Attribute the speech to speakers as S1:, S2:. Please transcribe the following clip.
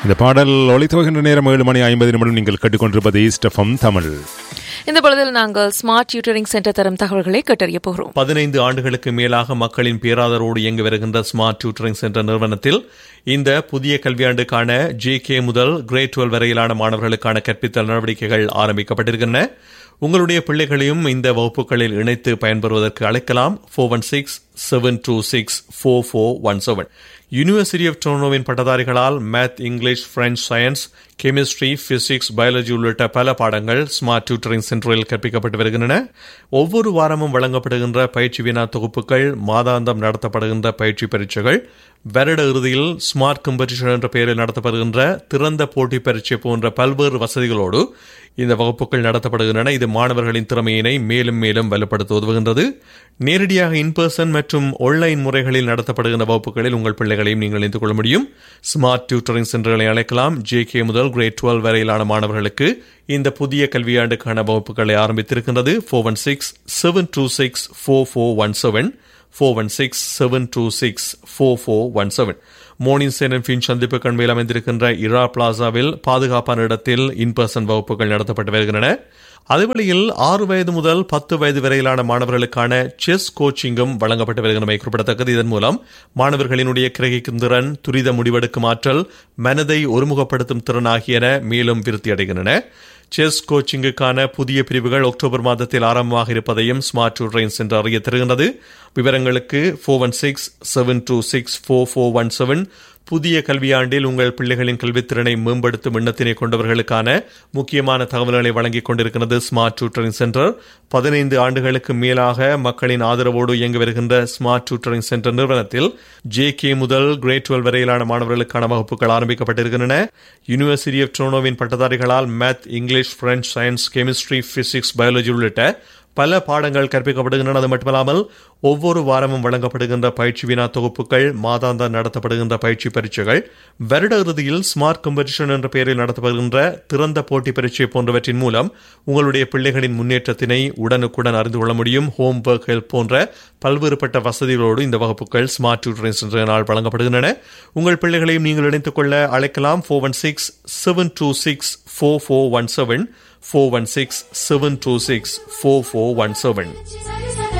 S1: இந்த பாடல் ஒளித்துவகின்ற நேரம் ஏழு மணி ஐம்பது நிமிடம் நீங்கள் கேட்டுக்கொண்டிருப்பது ஈஸ்டஃபம் தமிழ்
S2: இந்த பொழுதில் நாங்கள் ஸ்மார்ட் டியூட்டரிங் சென்டர் தரும் தகவல்களை கேட்டறிய போகிறோம்
S3: பதினைந்து ஆண்டுகளுக்கு மேலாக மக்களின் பேராதரோடு இயங்கி வருகின்ற ஸ்மார்ட் டியூட்டரிங் சென்டர் நிறுவனத்தில் இந்த புதிய கல்வியாண்டுக்கான ஜே கே முதல் கிரேட் டுவெல் வரையிலான மாணவர்களுக்கான கற்பித்தல் நடவடிக்கைகள் ஆரம்பிக்கப்பட்டிருக்கின்றன உங்களுடைய பிள்ளைகளையும் இந்த வகுப்புகளில் இணைத்து பயன்பெறுவதற்கு அழைக்கலாம் four one six seven two six four four one seven university of டொர்னோவின் பட்டதாரிகளால் math English French science chemistry physics biology உள்ளிட்ட பல பாடங்கள் ஸ்மார்ட் டியூட்டரிங் சென்டரில் கற்பிக்கப்பட்டு வருகின்றன ஒவ்வொரு வாரமும் வழங்கப்படுகின்ற பயிற்சி வினா தொகுப்புகள் மாதாந்தம் நடத்தப்படுகின்ற பயிற்சி பரீட்சைகள் வருட இறுதியில் ஸ்மார்ட் காம்படிஷன் என்ற பெயரில் நடத்தப்படுகின்ற திறந்த போட்டி பரீட்சை போன்ற பல்வேறு வசதிகளோடு இந்த வகுப்புகள் நடத்தப்படுகின்றன இது மாணவர்களின் திறமையினை மேலும் மேலும் வலுப்படுத்த உதவுகின்றது நேரடியாக இன் பர்சன் மற்றும் ஆன்லைன் முறைகளில் நடத்தப்படுகின்ற வகுப்புகளில் உங்கள் பிள்ளைகளையும் நீங்கள் இணைத்துக் கொள்ள முடியும் ஸ்மார்ட் டியூட்டரிங் சென்டர்களை அழைக்கலாம் ஜே கே முதல் கிரேட் டுவெல் வரையிலான மாணவர்களுக்கு இந்த புதிய கல்வியாண்டுக்கான வகுப்புகளை ஆரம்பித்திருக்கின்றது four one six seven two six four four one seven four one six seven two six four four one seven morning சேனன் ஃபின் சந்திப்பு கண்மையில் அமைந்திருக்கின்ற இரா பிளாசாவில் பாதுகாப்பான இடத்தில் இன் பர்சன் வகுப்புகள் நடத்தப்பட்டு வருகின்றன அதுவழியில் ஆறு வயது முதல் பத்து வயது வரையிலான மாணவர்களுக்கான செஸ் கோச்சிங்கும் வழங்கப்பட்டு வருகின்றமை குறிப்பிடத்தக்கது இதன் மூலம் மாணவர்களினுடைய கிரகிக்கும் திறன் துரித முடிவெடுக்கும் ஆற்றல் மனதை ஒருமுகப்படுத்தும் திறன் ஆகியன மேலும் விருத்தி அடைகின்றன செஸ் கோச்சிங்குக்கான புதிய பிரிவுகள் அக்டோபர் மாதத்தில் ஆரம்பமாக இருப்பதையும் ஸ்மார்ட் ட்ரெயின்ஸ் என்று அறிய தருகின்றது விவரங்களுக்கு four one six seven two six four four one seven புதிய கல்வியாண்டில் உங்கள் பிள்ளைகளின் கல்வித்திறனை மேம்படுத்தும் எண்ணத்தினை கொண்டவர்களுக்கான முக்கியமான தகவல்களை வழங்கிக் கொண்டிருக்கிறது ஸ்மார்ட் டியூட்டரிங் சென்டர் பதினைந்து ஆண்டுகளுக்கு மேலாக மக்களின் ஆதரவோடு இயங்கி வருகின்ற ஸ்மார்ட் டியூட்டரிங் சென்டர் நிறுவனத்தில் ஜே கே முதல் கிரேட் டுவெல் வரையிலான மாணவர்களுக்கான வகுப்புகள் ஆரம்பிக்கப்பட்டிருக்கின்றன யூனிவர்சிட்டி ஆஃப் டொர்னோவின் பட்டதாரிகளால் math English French science chemistry physics biology உள்ளிட்ட பல பாடங்கள் கற்பிக்கப்படுகின்றன அது மட்டுமல்லாமல் ஒவ்வொரு வாரமும் வழங்கப்படுகின்ற பயிற்சி வினா தொகுப்புகள் மாதாந்த நடத்தப்படுகின்ற பயிற்சி பரீட்சைகள் வருட இறுதியில் ஸ்மார்ட் காம்படிஷன் என்ற பெயரில் நடத்தப்படுகின்ற திறந்த போட்டி பரீட்சை போன்றவற்றின் மூலம் உங்களுடைய பிள்ளைகளின் முன்னேற்றத்தினை உடனுக்குடன் அறிந்து கொள்ள முடியும் ஹோம் ஒர்க் ஹெல்ப் போன்ற பல்வேறுபட்ட வசதிகளோடு இந்த வகுப்புகள் ஸ்மார்ட் டியூட்டரிங் சென்டரினால் வழங்கப்படுகின்றன உங்கள் பிள்ளைகளையும் நீங்கள் இணைத்துக் கொள்ள அழைக்கலாம் four one six seven two six four four one seven four one six seven two six four four one seven